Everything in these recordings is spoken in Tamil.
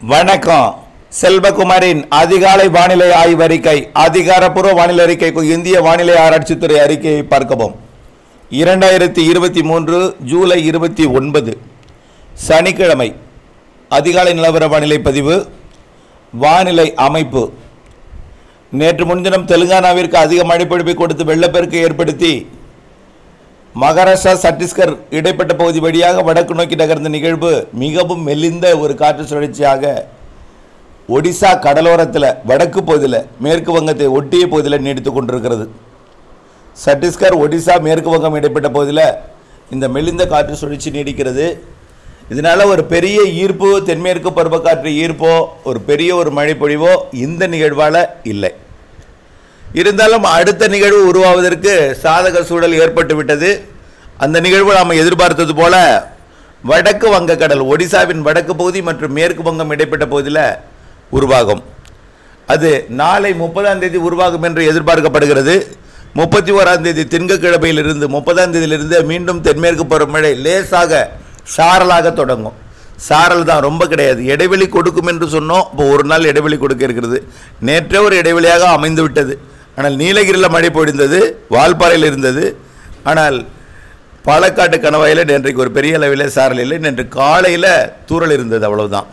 வணக்கம் செல்வகுமாரின் அதிகாலை வானிலை ஆய்வறிக்கை அதிகாரப்பூர்வ வானிலை அறிக்கைக்கு இந்திய வானிலை ஆராய்ச்சித்துறை அறிக்கையை பார்க்கவும் இரண்டாயிரத்தி இருபத்தி மூன்று ஜூலை இருபத்தி ஒன்பது சனிக்கிழமை அதிகாலை நிலவர வானிலை பதிவு வானிலை அமைப்பு நேற்று முன்தினம் தெலுங்கானாவிற்கு அதிக மழைப்பொழிவை கொடுத்து வெள்ளப்பெருக்கு ஏற்படுத்தி மகாராஷ்டிரா சத்தீஸ்கர் இடைப்பட்ட பகுதி வழியாக வடக்கு நோக்கி நகர்ந்த நிகழ்வு மிகவும் மெலிந்த ஒரு காற்று சுழற்சியாக ஒடிசா கடலோரத்தில் வடக்கு பகுதியில் மேற்கு வங்கத்தை ஒட்டிய பகுதியில் நீடித்து கொண்டிருக்கிறது சத்தீஸ்கர் ஒடிசா மேற்கு வங்கம் இடைப்பட்ட பகுதியில் இந்த மெலிந்த காற்று சுழற்சி நீடிக்கிறது இதனால் ஒரு பெரிய ஈர்ப்பு தென்மேற்கு பருவக்காற்று ஈர்ப்போ ஒரு பெரிய ஒரு மழை பொழிவோ இந்த நிகழ்வால் இல்லை இருந்தாலும் அடுத்த நிகழ்வு உருவாவதற்கு சாதக சூழல் ஏற்பட்டு விட்டது அந்த நிகழ்வு நாம் எதிர்பார்த்தது போல வடக்கு வங்கக்கடல் ஒடிசாவின் வடக்கு பகுதி மற்றும் மேற்கு வங்கம் இடைப்பட்ட பகுதியில் உருவாகும் அது நாளை முப்பதாம் தேதி உருவாகும் என்று எதிர்பார்க்கப்படுகிறது முப்பத்தி ஓராம் தேதி திங்கக்கிழமையிலிருந்து முப்பதாம் தேதியிலிருந்து மீண்டும் தென்மேற்கு பருவமழை லேசாக சாரலாக தொடங்கும் சாரல் தான் ரொம்ப கிடையாது இடைவெளி கொடுக்கும் என்று சொன்னோம் இப்போ ஒரு நாள் இடைவெளி கொடுக்க இருக்கிறது நேற்றே ஒரு இடைவெளியாக அமைந்து விட்டது ஆனால் நீலகிரியில் மழை பொழிந்தது வால்பாறையில் இருந்தது ஆனால் பாலக்காட்டு கணவாயில் நேற்றைக்கு ஒரு பெரிய அளவில் சாரல் இல்லை நேற்று காலையில் தூறல் இருந்தது அவ்வளவுதான்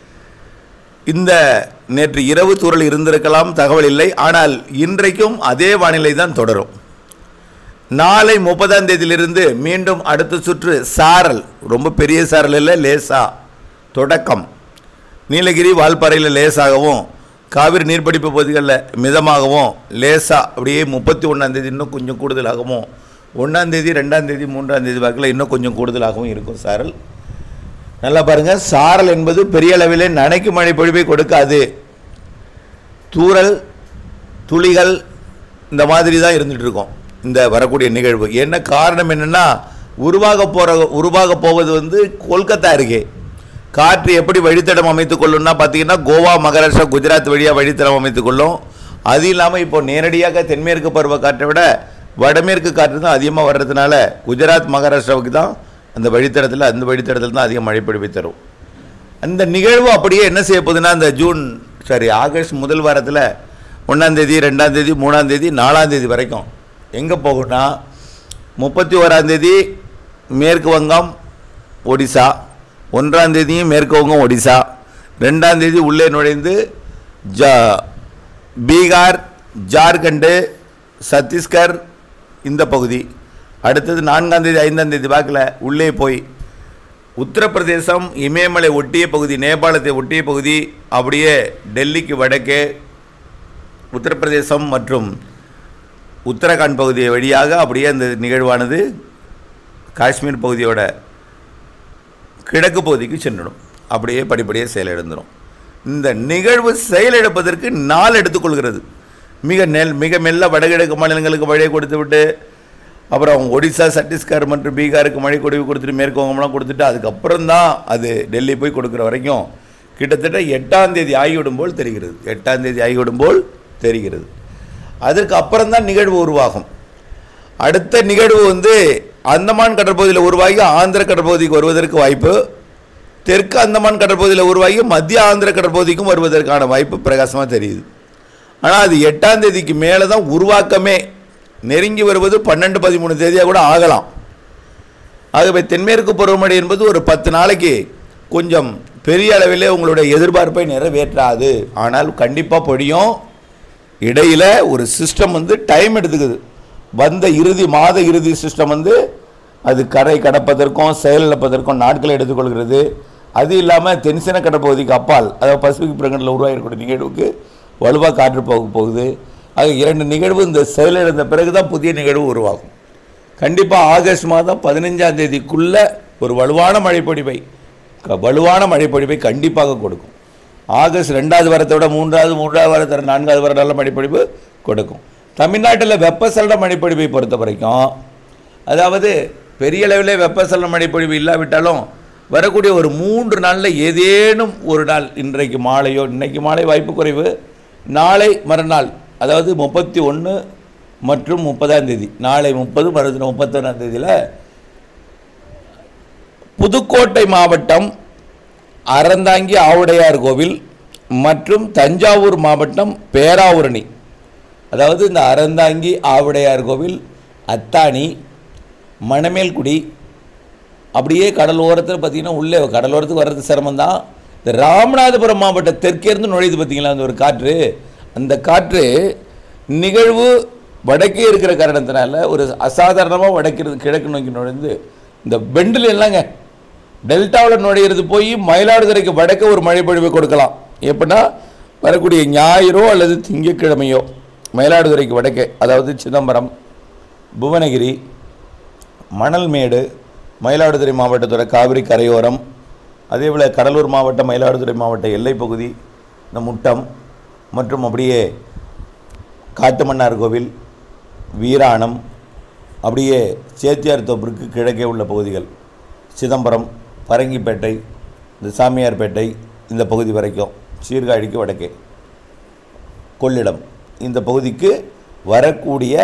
இந்த நேற்று இரவு தூறல் இருந்திருக்கலாம் தகவல் இல்லை ஆனால் இன்றைக்கும் அதே வானிலை தான் தொடரும் நாளை முப்பதாம் தேதியிலிருந்து மீண்டும் அடுத்த சுற்று சாரல் ரொம்ப பெரிய சாரல் இல்லை லேசா தொடக்கம் நீலகிரி வால்பாறையில் லேசாகவும் காவிரி நீர்பிடிப்பு பகுதிகளில் மிதமாகவும் லேசா அப்படியே முப்பத்தி ஒன்றாந்தேதி இன்னும் கொஞ்சம் கூடுதலாகவும் ஒன்றாந்தேதி ரெண்டாந்தேதி மூன்றாந்தேதி வாக்கில் இன்னும் கொஞ்சம் கூடுதலாகவும் இருக்கும் சாரல் நல்லா பாருங்கள் சாரல் என்பது பெரிய அளவிலே நனைக்கு மழை பொழிவை கொடுக்காது தூறல் துளிகள் இந்த மாதிரி தான் இருந்துகிட்டு இருக்கும் இந்த வரக்கூடிய நிகழ்வு என்ன காரணம் என்னென்னா உருவாக போகிற உருவாக போவது வந்து கொல்கத்தா அருகே காற்று எப்படி வழித்தடம் அமைத்துக் கொள்ளும்னா பார்த்தீங்கன்னா கோவா மகாராஷ்டிரா குஜராத் வழியாக வழித்தடம் அமைத்துக் கொள்ளும் அது இல்லாமல் இப்போ நேரடியாக தென்மேற்கு பருவ காற்றை விட வடமேற்கு காற்று தான் அதிகமாக வர்றதுனால குஜராத் மகாராஷ்டிராவுக்கு தான் அந்த வழித்தடத்தில் அந்த வழித்தடத்தில் தான் அதிக மழை பொழிவை தரும் அந்த நிகழ்வு அப்படியே என்ன செய்ய போகுதுன்னா அந்த ஜூன் சாரி ஆகஸ்ட் முதல் வாரத்தில் ஒன்றாந்தேதி ரெண்டாந்தேதி மூணாந்தேதி நாலாந்தேதி வரைக்கும் எங்கே போகும்னா முப்பத்தி ஓராந்தேதி மேற்கு வங்கம் ஒடிசா ஒன்றாந்தேதியும் மேற்கு வங்கம் ஒடிசா ரெண்டாந்தேதி உள்ளே நுழைந்து ஜா பீகார் ஜார்க்கண்டு சத்தீஸ்கர் இந்த பகுதி அடுத்தது நான்காந்தேதி ஐந்தாந்தேதி வாக்கில் உள்ளே போய் உத்தரப்பிரதேசம் இமயமலை ஒட்டிய பகுதி நேபாளத்தை ஒட்டிய பகுதி அப்படியே டெல்லிக்கு வடக்கே உத்தரப்பிரதேசம் மற்றும் உத்தரகாண்ட் பகுதி வழியாக அப்படியே அந்த நிகழ்வானது காஷ்மீர் பகுதியோட கிழக்கு பகுதிக்கு சென்றிடும் அப்படியே படிப்படியாக செயலிழந்துடும் இந்த நிகழ்வு செயலிழப்பதற்கு நாள் எடுத்துக்கொள்கிறது மிக நெல் மிக மெல்ல வடகிழக்கு மாநிலங்களுக்கு மழை கொடுத்து விட்டு அப்புறம் ஒடிசா சத்தீஸ்கர் மற்றும் பீகாருக்கு மழை கொடுவி கொடுத்துட்டு மேற்கு வங்கம்லாம் கொடுத்துட்டு அதுக்கப்புறம் தான் அது டெல்லி போய் கொடுக்குற வரைக்கும் கிட்டத்தட்ட எட்டாம் தேதி ஆகிவிடும் போல் தெரிகிறது எட்டாம் தேதி ஆகிவிடும் போல் தெரிகிறது அதற்கு அப்புறம் தான் நிகழ்வு உருவாகும் அடுத்த நிகழ்வு வந்து அந்தமான் கடற்பகுதியில் உருவாகி ஆந்திர கடற்பகுதிக்கு வருவதற்கு வாய்ப்பு தெற்கு அந்தமான் கடற்பகுதியில் உருவாகி மத்திய ஆந்திர கடற்பகுதிக்கும் வருவதற்கான வாய்ப்பு பிரகாசமாக தெரியுது ஆனால் அது எட்டாம் தேதிக்கு மேலே தான் உருவாக்கமே நெருங்கி வருவது பன்னெண்டு பதிமூணு தேதியாக கூட ஆகலாம் ஆகவே தென்மேற்கு பருவமழை என்பது ஒரு பத்து நாளைக்கு கொஞ்சம் பெரிய அளவிலே உங்களுடைய எதிர்பார்ப்பை நிறைவேற்றாது ஆனால் கண்டிப்பாக பொழியும் இடையில் ஒரு சிஸ்டம் வந்து டைம் எடுத்துக்குது வந்த இறுதி மாத இறுதி சிஸ்டம் வந்து அது கரை கடப்பதற்கும் செயலிழப்பதற்கும் நாட்களை எடுத்துக்கொள்கிறது அது இல்லாமல் தென்சின கடற்பகுதிக்கு அப்பால் அதாவது பசிபிக் பிரகடனில் உருவாகிருக்கூடிய நிகழ்வுக்கு வலுவாக காற்று போக போகுது ஆக இரண்டு நிகழ்வு இந்த செயலிழந்த பிறகு தான் புதிய நிகழ்வு உருவாகும் கண்டிப்பாக ஆகஸ்ட் மாதம் பதினஞ்சாம் தேதிக்குள்ள ஒரு வலுவான மழைப்பொழிவை க- வலுவான மழைப்பொழிவை கண்டிப்பாக கொடுக்கும் ஆகஸ்ட் ரெண்டாவது வாரத்தை விட மூன்றாவது மூன்றாவது வாரத்தை விட நான்காவது வாரம் நல்ல மழைப்பொழிவு கொடுக்கும் தமிழ்நாட்டில் வெப்பசலன மழைப்பொழிவை பொறுத்த வரைக்கும் அதாவது பெரிய அளவில் வெப்பசலன மழைப்பொழிவு இல்லாவிட்டாலும் வரக்கூடிய ஒரு மூன்று நாளில் ஏதேனும் ஒரு நாள் இன்றைக்கு மாலையோ இன்னைக்கு மாலை வாய்ப்பு குறைவு நாளை மறுநாள் அதாவது முப்பத்தி ஒன்று மற்றும் முப்பதாம் தேதி நாளை முப்பது மறுதினம் முப்பத்தொன்னாம் தேதியில் புதுக்கோட்டை மாவட்டம் அறந்தாங்கி ஆவுடையார் கோவில் மற்றும் தஞ்சாவூர் மாவட்டம் பேராவூரணி அதாவது இந்த அறந்தாங்கி ஆவுடையார் கோவில் அத்தானி மணமேல்குடி அப்படியே கடல் ஓரத்தில் பார்த்தீங்கன்னா உள்ளே கடலோரத்துக்கு வர்றது சிரமம் தான் இந்த ராமநாதபுரம் மாவட்ட தெற்கேருந்து நுழையுது பார்த்தீங்களா அந்த ஒரு காற்று அந்த காற்று நிகழ்வு வடக்கே இருக்கிற காரணத்தினால ஒரு அசாதாரணமாக வடக்கிறது கிழக்கு நோக்கி நுழைந்து இந்த பெண்டில் எல்லாங்க டெல்டாவில் நுழையிறது போய் மயிலாடுதுறைக்கு வடக்க ஒரு மழை பொழிவை கொடுக்கலாம் எப்படின்னா வரக்கூடிய ஞாயிறோ அல்லது திங்கட்கிழமையோ மயிலாடுதுறைக்கு வடக்கே அதாவது சிதம்பரம் புவனகிரி மணல்மேடு மயிலாடுதுறை மாவட்டத்தோட காவிரி கரையோரம் அதேபோல் கடலூர் மாவட்டம் மயிலாடுதுறை மாவட்ட எல்லைப் பகுதி இந்த முட்டம் மற்றும் அப்படியே காட்டுமன்னார் கோவில் வீராணம் அப்படியே சேத்தியார் தோப்பிற்கு கிழக்கே உள்ள பகுதிகள் சிதம்பரம் பரங்கிப்பேட்டை இந்த சாமியார்பேட்டை இந்த பகுதி வரைக்கும் சீர்காழிக்கு வடக்கே கொள்ளிடம் இந்த பகுதிக்கு வரக்கூடிய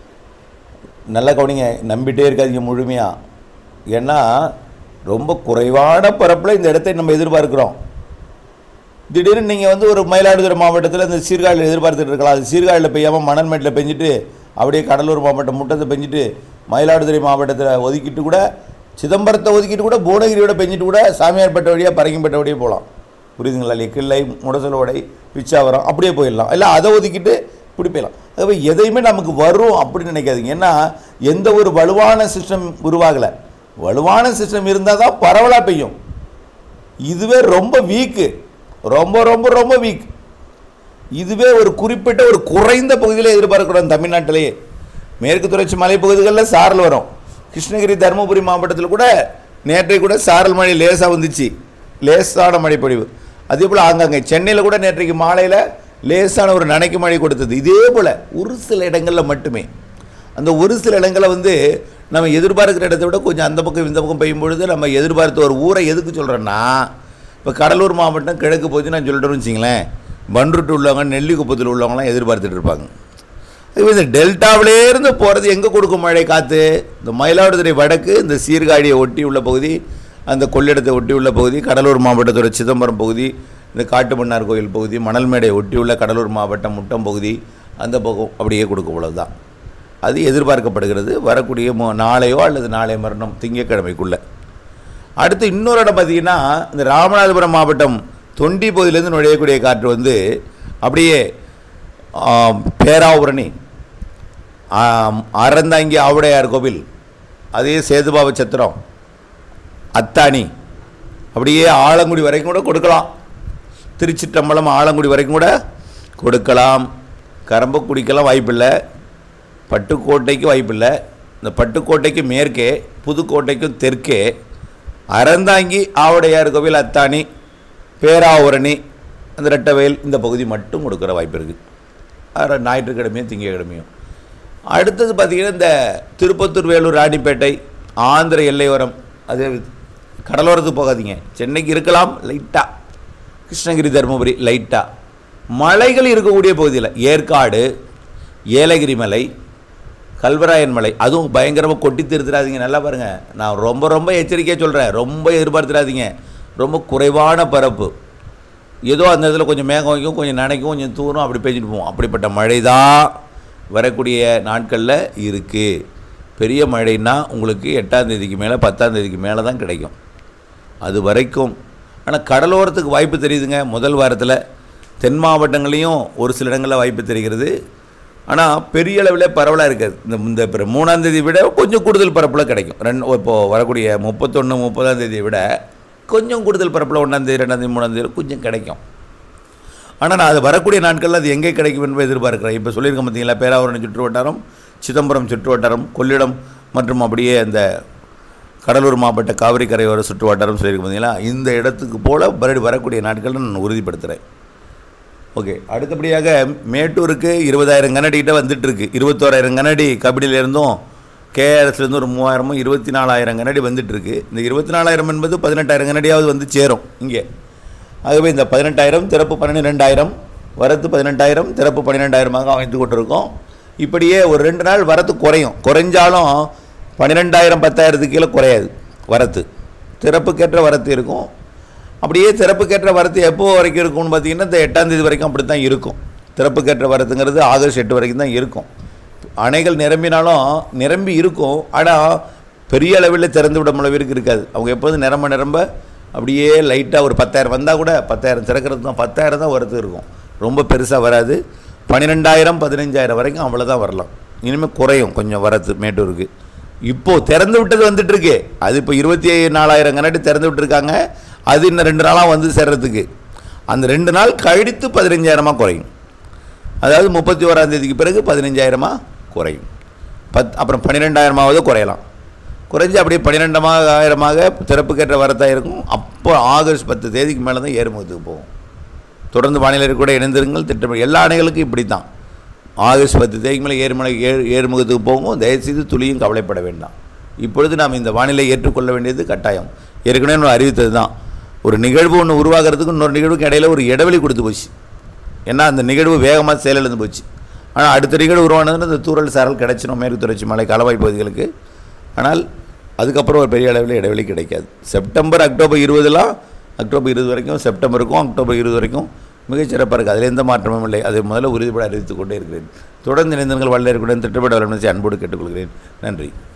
நல்ல கவனிங்க நம்பிட்டே இருக்காதீங்க முழுமையாக ஏன்னா ரொம்ப குறைவான பரப்பில் இந்த இடத்தை நம்ம எதிர்பார்க்குறோம் திடீர்னு நீங்கள் வந்து ஒரு மயிலாடுதுறை மாவட்டத்தில் இந்த சீர்காழியில் எதிர்பார்த்துட்டு இருக்கலாம் அது சீர்காழியில் பெய்யாமல் மணல்மேட்டில் பெஞ்சிட்டு அப்படியே கடலூர் மாவட்டம் முட்டத்தை பெஞ்சிட்டு மயிலாடுதுறை மாவட்டத்தில் ஒதுக்கிட்டு கூட சிதம்பரத்தை ஒதுக்கிட்டு கூட புவனகிரியோட பெஞ்சிட்டு கூட சாமியார்பேட்டை வழியாக பரங்கிப்பேட்டை வழியாக போகலாம் புரியுதுங்களா இல்லையா கிள்ளை முடசலோடை பிச்சாவரம் அப்படியே போயிடலாம் இல்லை அதை ஒதுக்கிட்டு இப்படி போயிடலாம் ஆகவே எதையுமே நமக்கு வரும் அப்படின்னு நினைக்காதீங்க ஏன்னா எந்த ஒரு வலுவான சிஸ்டம் உருவாகலை வலுவான சிஸ்டம் இருந்தால் தான் பரவலாக பெய்யும் இதுவே ரொம்ப வீக்கு ரொம்ப ரொம்ப ரொம்ப வீக் இதுவே ஒரு குறிப்பிட்ட ஒரு குறைந்த பகுதியில் எதிர்பார்க்கிறோம் தமிழ்நாட்டிலேயே மேற்கு தொடர்ச்சி மலைப்பகுதிகளில் சாரல் வரும் கிருஷ்ணகிரி தருமபுரி மாவட்டத்தில் கூட நேற்றை கூட சாரல் மழை லேசாக வந்துச்சு லேசான மழை பொழிவு அதே போல் ஆங்காங்கே சென்னையில் கூட நேற்றைக்கு மாலையில் லேசான ஒரு நனைக்கு மழை கொடுத்தது இதே போல் ஒரு சில இடங்களில் மட்டுமே அந்த ஒரு சில இடங்களில் வந்து நம்ம எதிர்பார்க்கிற இடத்தை விட கொஞ்சம் அந்த பக்கம் இந்த பக்கம் பெய்யும் பொழுது நம்ம எதிர்பார்த்த ஒரு ஊரை எதுக்கு சொல்கிறேன்னா இப்போ கடலூர் மாவட்டம் கிழக்கு பகுதி நான் சொல்லிட்டேன்னு வச்சிங்களேன் பன்ருட்டு உள்ளவங்க நெல்லிக்குப்பத்தில் உள்ளவங்களாம் எதிர்பார்த்துட்டு இருப்பாங்க இப்போ இந்த டெல்டாவிலேருந்து போகிறது எங்கே கொடுக்கும் மழை காற்று இந்த மயிலாடுதுறை வடக்கு இந்த சீர்காழியை ஒட்டி உள்ள பகுதி அந்த கொள்ளிடத்தை ஒட்டி உள்ள பகுதி கடலூர் மாவட்டத்தோட சிதம்பரம் பகுதி இந்த காட்டுமன்னார் கோயில் பகுதி மணல்மேடை ஒட்டி உள்ள கடலூர் மாவட்டம் முட்டம் பகுதி அந்த பக்கம் அப்படியே கொடுக்கும் அவ்வளவுதான் அது எதிர்பார்க்கப்படுகிறது வரக்கூடிய மோ- நாளையோ அல்லது நாளை மறுநாள் திங்கட்கிழமைக்குள்ள அடுத்து இன்னொரு இடம் பார்த்தீங்கன்னா இந்த ராமநாதபுரம் மாவட்டம் தொண்டி பகுதியிலேருந்து நுழையக்கூடிய காற்று வந்து அப்படியே ஆம், பேராவூரணி ஆம், அறந்தாங்கி ஆவுடையார் கோவில் அதே சேதுபாப சத்திரம் அத்தானி அப்படியே ஆலங்குடி வரைக்கும் கூட கொடுக்கலாம் திருச்சிற்றம்பலம் ஆலங்குடி வரைக்கும் கூட கொடுக்கலாம் கரம்பக்குடிக்கெல்லாம் வாய்ப்பில்லை பட்டுக்கோட்டைக்கு வாய்ப்பில்லை இந்த பட்டுக்கோட்டைக்கு மேற்கே புதுக்கோட்டைக்கும் தெற்கே அறந்தாங்கி ஆவுடையார் கோவில் அத்தானி பேராவூரணி அந்த ரெட்டவேல் இந்த பகுதி மட்டும் கொடுக்குற வாய்ப்பு இருக்குது அற ஞாயிற்றுக்கிழமையும் திங்கட்கிழமையும் அடுத்தது பார்த்திங்கன்னா இந்த திருப்பத்தூர் வேலூர் ராணிப்பேட்டை ஆந்திர எல்லையோரம் அது கடலோரத்துக்கு போகாதீங்க சென்னைக்கு இருக்கலாம் லைட்டாக கிருஷ்ணகிரி தருமபுரி லைட்டாக மலைகள் இருக்கக்கூடிய பகுதியில் ஏற்காடு ஏலகிரி மலை கல்வராயன் மலை அதுவும் பயங்கரமாக கொட்டி திருத்துறாதீங்க நல்லா பாருங்கள் நான் ரொம்ப ரொம்ப எச்சரிக்கையாக சொல்கிறேன் ரொம்ப எதிர்பார்த்துறாதீங்க ரொம்ப குறைவான பரப்பு ஏதோ அந்த இடத்துல கொஞ்சம் மேகம் வைக்கும் கொஞ்சம் நனைக்கும் கொஞ்சம் தூரும் அப்படி பெஞ்சிட்டு போவோம் அப்படிப்பட்ட மழை தான் வரக்கூடிய நாட்களில் இருக்குது பெரிய மழைன்னா உங்களுக்கு எட்டாம் தேதிக்கு மேலே பத்தாம் தேதிக்கு மேலே தான் கிடைக்கும் அது வரைக்கும் ஆனால் கடலோரத்துக்கு வாய்ப்பு தெரியுதுங்க முதல் வாரத்தில் தென் மாவட்டங்களையும் ஒரு சில இடங்களில் வாய்ப்பு தெரிகிறது ஆனால் பெரிய அளவில் பரவலாக இருக்காது இந்த இந்த பிற மூணாம் தேதி விட கொஞ்சம் கூடுதல் பரப்பில் கிடைக்கும் ரெண்டு இப்போது வரக்கூடிய முப்பத்தொன்று முப்பதாம் தேதியை விட கொஞ்சம் கூடுதல் பரப்பில் ஒன்றாந்தேதி ரெண்டாந்தேதி மூணாந்தேதி கொஞ்சம் கிடைக்கும் ஆனால் நான் அது வரக்கூடிய நாட்களில் அது எங்கே கிடைக்கும் என்பதை எதிர்பார்க்குறேன் இப்போ சொல்லியிருக்கேன் பார்த்தீங்களா பேராவரணி சுற்று வட்டாரம் சிதம்பரம் சுற்று வட்டாரம் கொள்ளிடம் மற்றும் அப்படியே அந்த கடலூர் மாவட்ட காவிரி கரையோர சுற்று வட்டாரம் சொல்லியிருக்கேன் பார்த்தீங்களா இந்த இடத்துக்கு போல் மறுபடி வரக்கூடிய நாட்களில் நான் உறுதிப்படுத்துகிறேன் ஓகே அடுத்தபடியாக மேட்டூருக்கு இருபதாயிரம் கனடி கிட்ட வந்துட்டு இருக்கு இருபத்தோராயிரம் கனடி கபிடியிலேருந்தும் கேஆர்எஸ்லேருந்து ஒரு மூவாயிரமும் இருபத்தி நாலாயிரம் கனடி வந்துட்டு இருக்கு இந்த இருபத்தி நாலாயிரம் என்பது பதினெட்டாயிரம் கனடியாவது வந்து சேரும் இங்கே ஆகவே இந்த பதினெட்டாயிரம் திறப்பு பன்னிரெண்டாயிரம் வரத்து பதினெட்டாயிரம் திறப்பு பன்னிரெண்டாயிரமாக அமைத்து கொண்டிருக்கோம் இப்படியே ஒரு ரெண்டு நாள் வரத்து குறையும் குறைஞ்சாலும் பன்னிரெண்டாயிரம் பத்தாயிரத்துக்கு கீழே குறையாது வரத்து திறப்புக்கேற்ற வரத்து இருக்கும் அப்படியே திறப்புக்கேற்ற வரத்து எப்போ வரைக்கும் இருக்கும்னு பார்த்தீங்கன்னா இந்த எட்டாம் தேதி வரைக்கும் அப்படி தான் இருக்கும் திறப்புக்கேற்ற வரத்துங்கிறது ஆகஸ்ட் எட்டு வரைக்கும் தான் இருக்கும் அணைகள் நிரம்பினாலும் நிரம்பி இருக்கும் ஆனால் பெரிய அளவில் திறந்து விடும் அளவிற்கு இருக்காது அவங்க எப்போதும் நிரம்ப நிரம்ப அப்படியே லைட்டாக ஒரு பத்தாயிரம் வந்தால் கூட பத்தாயிரம் திறக்கிறது தான் பத்தாயிரம் தான் வரத்து இருக்கும் ரொம்ப பெருசாக வராது பன்னிரெண்டாயிரம் பதினஞ்சாயிரம் வரைக்கும் அவ்வளோதான் வரலாம் இனிமேல் குறையும் கொஞ்சம் வரத்து மேட்டூருக்கு இப்போது திறந்து விட்டது வந்துட்டு இருக்கு அது இப்போ இருபத்தி நாலாயிரம் கணக்கு திறந்து விட்டுருக்காங்க அது இன்னும் ரெண்டு நாளாக வந்து சேர்றதுக்கு அந்த ரெண்டு நாள் கழித்து பதினஞ்சாயிரமாக குறையும் அதாவது முப்பத்தி ஓராம் தேதிக்கு பிறகு பதினஞ்சாயிரமாக குறையும் பத் அப்புறம் பன்னிரெண்டாயிரமாவது குறையலாம் குறைஞ்சி அப்படியே பன்னிரெண்டாயிரமாக ஆயிரமாக திறப்புக்கேற்ற வரத்தாக இருக்கும் அப்போ ஆகஸ்ட் பத்து தேதிக்கு மேலே தான் ஏறுமுகத்துக்கு போகும் தொடர்ந்து வானிலை கூட இணைந்திருங்கள் திட்டம் எல்லா அணைகளுக்கும் இப்படி தான் ஆகஸ்ட் பத்து தேதிக்கு மேலே ஏறுமலை ஏறு ஏறுமுகத்துக்கு போகும் தயவுசெய்து துளியும் கவலைப்பட வேண்டாம் இப்பொழுது நாம் இந்த வானிலை ஏற்றுக்கொள்ள வேண்டியது கட்டாயம் ஏற்கனவே நான் அறிவித்தது தான் ஒரு நிகழ்வு ஒன்று உருவாகிறதுக்கு இன்னொரு நிகழ்வுக்கு இடையில ஒரு இடைவெளி கொடுத்து போச்சு ஏன்னா அந்த நிகழ்வு வேகமாக செயலிழந்து போச்சு ஆனால் அடுத்த நிகழ்வு உருவானதுன்னு அந்த தூரல் சாரல் கிடைச்சிடும் மேற்கு தொடர்ச்சி மலை கலவாய் பகுதிகளுக்கு ஆனால் அதுக்கப்புறம் ஒரு பெரிய அளவில் இடைவெளி கிடைக்காது செப்டம்பர் அக்டோபர் இருபதுலாம் அக்டோபர் இருபது வரைக்கும் செப்டம்பருக்கும் அக்டோபர் இருபது வரைக்கும் மிகச்சிறப்பாக இருக்குது அதில் எந்த மாற்றமும் இல்லை அதை முதல்ல உறுதிப்பட அறிவித்துக் கொண்டே இருக்கிறேன் தொடர்ந்து இணைந்தவர்கள் வல்ல இருக்கக்கூடிய திட்டப்பட வளர்ச்சி அன்போடு கேட்டுக்கொள்கிறேன் நன்றி